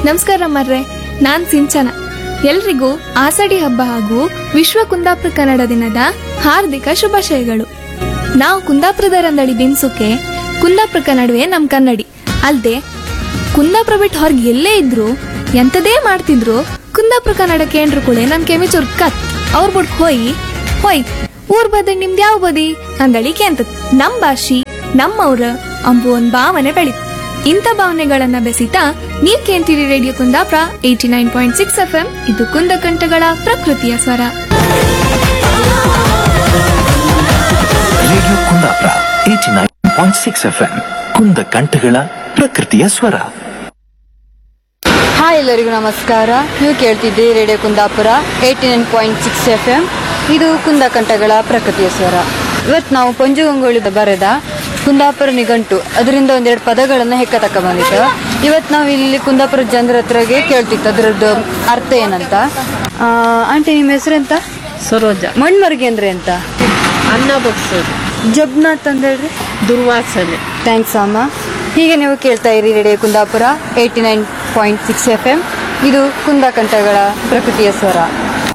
ನಮಸ್ಕಾರ ಮರ್ರೆ ನಾನ್ ಸಿಂಚನ ಎಲ್ರಿಗೂ ಆಸಡಿ ಹಬ್ಬ ಹಾಗೂ ವಿಶ್ವ ಕುಂದಾಪುರ ಕನ್ನಡ ದಿನದ ಹಾರ್ದಿಕ ಶುಭಾಶಯಗಳು ನಾವು ಕುಂದಾಪುರದರಂದಳಿ ದಿನ್ಸುಕ್ಕೆ ಕುಂದಾಪುರ ಕನ್ನಡವೇ ನಮ್ ಕನ್ನಡಿ ಅಲ್ದೆ ಕುಂದಾಪುರ ಬಿಟ್ಟು ಹೊರಗೆ ಎಲ್ಲೇ ಇದ್ರು ಎಂತದೇ ಮಾಡ್ತಿದ್ರು ಕುಂದಾಪುರ ಕನ್ನಡ ಕೇಂದ್ರ ಕೂಡ ನನ್ ಕೆಮಿ ಕತ್ ಅವ್ರ ಬಿಟ್ ಹೋಯಿ ಹೋಯ್ ಊರ್ ಬದಿ ನಿಮ್ದು ಯಾವ ಬದಿ ಅಂದಳಿ ಕೇಂತತ್ ನಮ್ ಭಾಷಿ ನಮ್ಮವ್ರ ಅಂಬು ಒಂದ್ ಭಾವನೆ ಬೆಳಿತು ಇಂಥ ಭಾವನೆಗಳನ್ನ ಬೆಸಿತಾ ನೀವ್ ಕೇಳ್ತೀರಿ radio Kundapura eighty nine point six F M ಇದು ಕುಂದ ಕಂಠಗಳ ಪ್ರಕೃತಿಯ ಸ್ವರ radio Kundapura eighty nine point six F M ಕುಂದ ಕಂಠಗಳ ಪ್ರಕೃತಿಯ ಸ್ವರ ಹಾಯ್ ಎಲ್ಲರಿಗೂ ನಮಸ್ಕಾರ ನೀವು ಕೇಳ್ತಿದ್ದೀರಿ radio Kundapura eighty nine point six F M ಇದು ಕುಂದಕಂಠಗಳ ಪ್ರಕೃತಿಯ ಸ್ವರ ಇವತ್ತು ನಾವು ಪಂಜುಗಂಗೊಳ್ಳಿ ಬರೆದ ಕುಂದಾಪುರ ನಿಘಂಟು ಅದರಿಂದ ಒಂದೆರಡು ಪದಗಳನ್ನು ಹೆಕ್ಕ ತಕ್ಕ ಬಂದಿತ್ತು ಇವತ್ತು ನಾವು ಇಲ್ಲಿ ಕುಂದಾಪುರ ಜನರ ಹತ್ರಗೆ ಕೇಳ್ತಿತ್ತು ಅದರದ್ದು ಅರ್ಥ ಏನಂತ ಆ, ಆಂಟಿ ನಿಮ್ಮ ಹೆಸರೆಂತ ಸರೋಜ ಮಣ್ಮರ್ಗಿ ಅಂದ್ರೆ ಎಂತ ಅನ್ನ ಬಗ್ಸೋದು ಜಬ್ನಾಥ್ ಅಂತ ಹೇಳ್ರಿ ದುರ್ವಾಸನೆ ಥ್ಯಾಂಕ್ಸ್ ಅಮ್ಮ ಹೀಗೆ ನೀವು ಕೇಳ್ತಾ ಇರಿ radio Kundapura eighty nine point six F M ಇದು ಕುಂದಕಂಠಗಳ ಪ್ರಕೃತಿಯ ಸ್ವರ